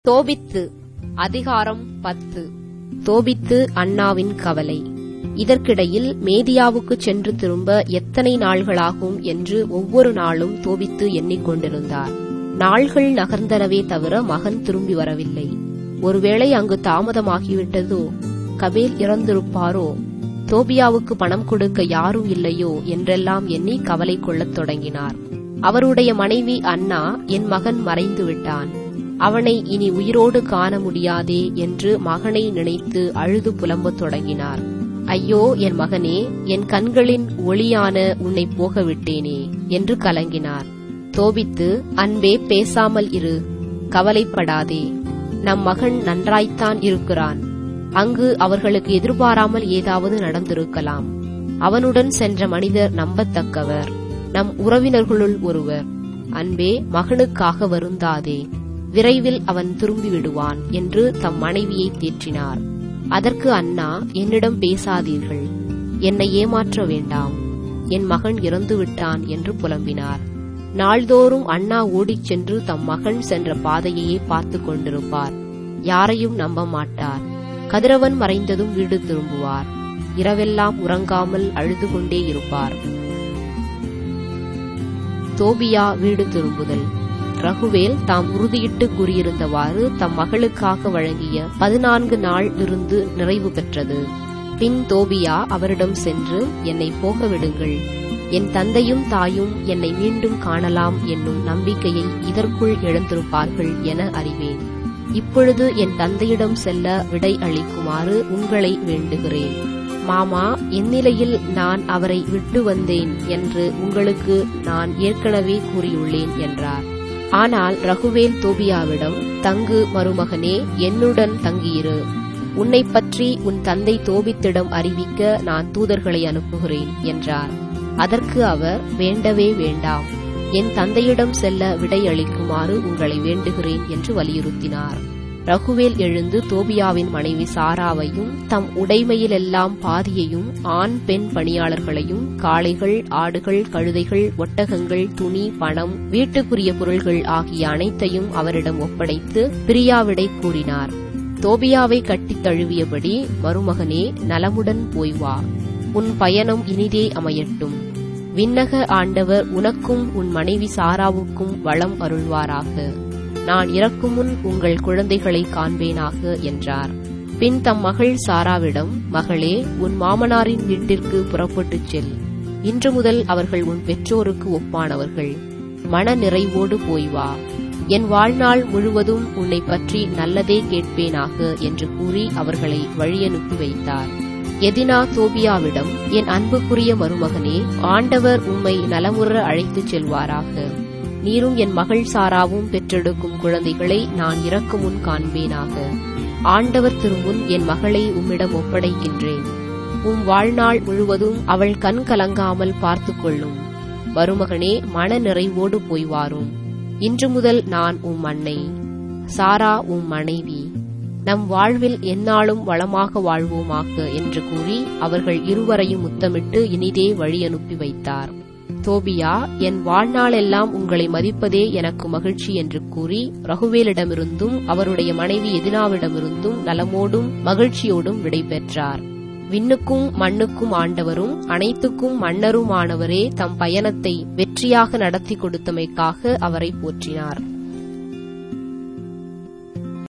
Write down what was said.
தோபித்து அதிகாரம் பத்து தோபித்து அண்ணாவின் கவலை இதற்கிடையில் மேதியாவுக்குச் சென்று திரும்ப எத்தனை நாள்களாகும் என்று ஒவ்வொரு நாளும் தோபித்து எண்ணிக்கொண்டிருந்தார் நாள்கள் நகர்ந்தனவே தவிர மகன் திரும்பி வரவில்லை ஒருவேளை அங்கு தாமதமாகிவிட்டதோ கபேல் இறந்திருப்பாரோ தோபியாவுக்கு பணம் கொடுக்க யாரும் இல்லையோ என்றெல்லாம் எண்ணி கவலை கொள்ளத் தொடங்கினார் அவருடைய மனைவி அண்ணா என் மகன் மறைந்து விட்டான் அவனை இனி உயிரோடு காண முடியாதே என்று மகனை நினைத்து அழுது புலம்பத் தொடங்கினார் ஐயோ என் மகனே என் கண்களின் ஒளியான உன்னை போக விட்டேனே என்று கலங்கினார் தோபித்து அன்பே பேசாமல் இரு கவலைப்படாதே நம் மகன் நன்றாய்த்தான் இருக்கிறான் அங்கு அவர்களுக்கு எதிர்பாராமல் ஏதாவது நடந்திருக்கலாம் அவனுடன் சென்ற மனிதர் நம்பத்தக்கவர் நம் உறவினர்களுள் ஒருவர் அன்பே மகனுக்காக வருந்தாதே விரைவில் அவன் திரும்பி விடுவான் என்று தம் மனைவியை தேற்றினார் அதற்கு அண்ணா என்னிடம் பேசாதீர்கள் என்னை ஏமாற்ற வேண்டாம் என் மகன் இறந்து விட்டான் என்று புலம்பினார் நாள்தோறும் அண்ணா ஓடிச் சென்று தம் மகன் சென்ற பாதையையே பார்த்து கொண்டிருப்பார் யாரையும் நம்ப மாட்டார் கதிரவன் மறைந்ததும் வீடு திரும்புவார் இரவெல்லாம் உறங்காமல் அழுது கொண்டே இருப்பார் தோபியா வீடு திரும்புதல் ரகுவேல் தாம் உறுதியிட்டு கூறியிருந்தவாறு தம் மகளுக்காக வழங்கிய பதினான்கு நாள் விருந்து நிறைவு பெற்றது பின் தோபியா அவரிடம் சென்று என்னை போக விடுங்கள் என் தந்தையும் தாயும் என்னை மீண்டும் காணலாம் என்னும் நம்பிக்கையை இதற்குள் இழந்திருப்பார்கள் என அறிவேன் இப்பொழுது என் தந்தையிடம் செல்ல விடை அளிக்குமாறு உங்களை வேண்டுகிறேன் மாமா இந்நிலையில் நான் அவரை விட்டு வந்தேன் என்று உங்களுக்கு நான் ஏற்கனவே கூறியுள்ளேன் என்றார் ஆனால் ரகுவேல் தோபியாவிடம் தங்கு மருமகனே என்னுடன் தங்கியிரு உன்னை பற்றி உன் தந்தை தோபித்திடம் அறிவிக்க நான் தூதர்களை அனுப்புகிறேன் என்றார் அதற்கு அவர் வேண்டவே வேண்டாம் என் தந்தையிடம் செல்ல விடை அளிக்குமாறு உங்களை வேண்டுகிறேன் என்று வலியுறுத்தினார் ரகுவேல் எழுந்து தோபியாவின் மனைவி சாராவையும் தம் உடைமையிலெல்லாம் பாதியையும் ஆண் பெண் பணியாளர்களையும் காளைகள் ஆடுகள் கழுதைகள் ஒட்டகங்கள் துணி பணம் வீட்டுக்குரிய பொருள்கள் ஆகிய அனைத்தையும் அவரிடம் ஒப்படைத்து பிரியாவிடை கூறினார் தோபியாவை கட்டித் தழுவியபடி மருமகனே நலமுடன் போய் வா உன் பயணம் இனிதே அமையட்டும் விண்ணக ஆண்டவர் உனக்கும் உன் மனைவி சாராவுக்கும் வளம் அருள்வாராக நான் இறக்கும் முன் உங்கள் குழந்தைகளை காண்பேனாக என்றார் பின் தம் மகள் சாராவிடம் மகளே உன் மாமனாரின் வீட்டிற்கு புறப்பட்டுச் செல் இன்று முதல் அவர்கள் உன் பெற்றோருக்கு ஒப்பானவர்கள் மன நிறைவோடு போய் வா என் வாழ்நாள் முழுவதும் உன்னை பற்றி நல்லதே கேட்பேனாக என்று கூறி அவர்களை வழியனுப்பி வைத்தார் எதினா தோபியாவிடம் என் அன்புக்குரிய மருமகனே ஆண்டவர் உம்மை நலமுற அழைத்துச் செல்வாராக நீரும் என் மகள் சாராவும் பெற்றெடுக்கும் குழந்தைகளை நான் இறக்கு முன் காண்பேனாக ஆண்டவர் திருமுன் என் மகளை உம்மிடம் ஒப்படைக்கின்றேன் உம் வாழ்நாள் முழுவதும் அவள் கண் கலங்காமல் பார்த்து கொள்ளும் மருமகனே மன நிறைவோடு போய் வாரும் இன்று முதல் நான் உம் அன்னை சாரா உம் மனைவி நம் வாழ்வில் எந்நாளும் வளமாக வாழ்வோமாக என்று கூறி அவர்கள் இருவரையும் முத்தமிட்டு இனிதே வழி அனுப்பி வைத்தார் தோபியா என் வாழ்நாளெல்லாம் உங்களை மதிப்பதே எனக்கு மகிழ்ச்சி என்று கூறி ரகுவேலிடமிருந்தும் அவருடைய மனைவி எதினாவிடமிருந்தும் நலமோடும் மகிழ்ச்சியோடும் விடை பெற்றார் விண்ணுக்கும் மண்ணுக்கும் ஆண்டவரும் அனைத்துக்கும் மன்னருமானவரே தம் பயணத்தை வெற்றியாக நடத்தி கொடுத்தமைக்காக அவரை போற்றினார்